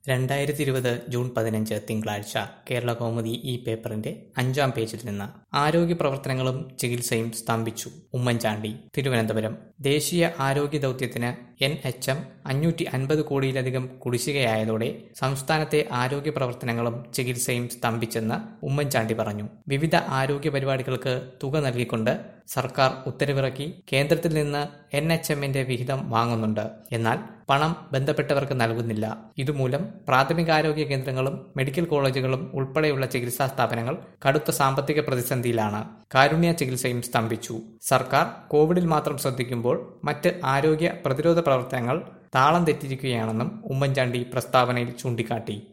രണ്ടായിരത്തി ഇരുപത് ജൂൺ പതിനഞ്ച് തിങ്കളാഴ്ച കേരള കൗമുദി ഈ പേപ്പറിന്റെ അഞ്ചാം പേജിൽ നിന്ന് ആരോഗ്യ പ്രവർത്തനങ്ങളും ചികിത്സയും സ്തംഭിച്ചു ഉമ്മൻചാണ്ടി തിരുവനന്തപുരം ദേശീയ ആരോഗ്യ ദൗത്യത്തിന് എൻ എച്ച് എം അഞ്ഞൂറ്റി അൻപത് കോടിയിലധികം കുടിശ്ശികയായതോടെ സംസ്ഥാനത്തെ ആരോഗ്യ പ്രവർത്തനങ്ങളും ചികിത്സയും സ്തംഭിച്ചെന്ന് ഉമ്മൻചാണ്ടി പറഞ്ഞു വിവിധ ആരോഗ്യ പരിപാടികൾക്ക് തുക നൽകിക്കൊണ്ട് സർക്കാർ ഉത്തരവിറക്കി കേന്ദ്രത്തിൽ നിന്ന് എൻ എച്ച് എമ്മിന്റെ വിഹിതം വാങ്ങുന്നുണ്ട് എന്നാൽ പണം ബന്ധപ്പെട്ടവർക്ക് നൽകുന്നില്ല ഇതുമൂലം പ്രാഥമികാരോഗ്യ കേന്ദ്രങ്ങളും മെഡിക്കൽ കോളേജുകളും ഉൾപ്പെടെയുള്ള ചികിത്സാ സ്ഥാപനങ്ങൾ കടുത്ത സാമ്പത്തിക പ്രതിസന്ധിയിലാണ് കാരുണ്യ ചികിത്സയും സ്തംഭിച്ചു സർക്കാർ കോവിഡിൽ മാത്രം ശ്രദ്ധിക്കുമ്പോൾ മറ്റ് ആരോഗ്യ പ്രതിരോധ പ്രവർത്തനങ്ങൾ താളം തെറ്റിയിരിക്കുകയാണെന്നും ഉമ്മൻചാണ്ടി പ്രസ്താവനയിൽ ചൂണ്ടിക്കാട്ടി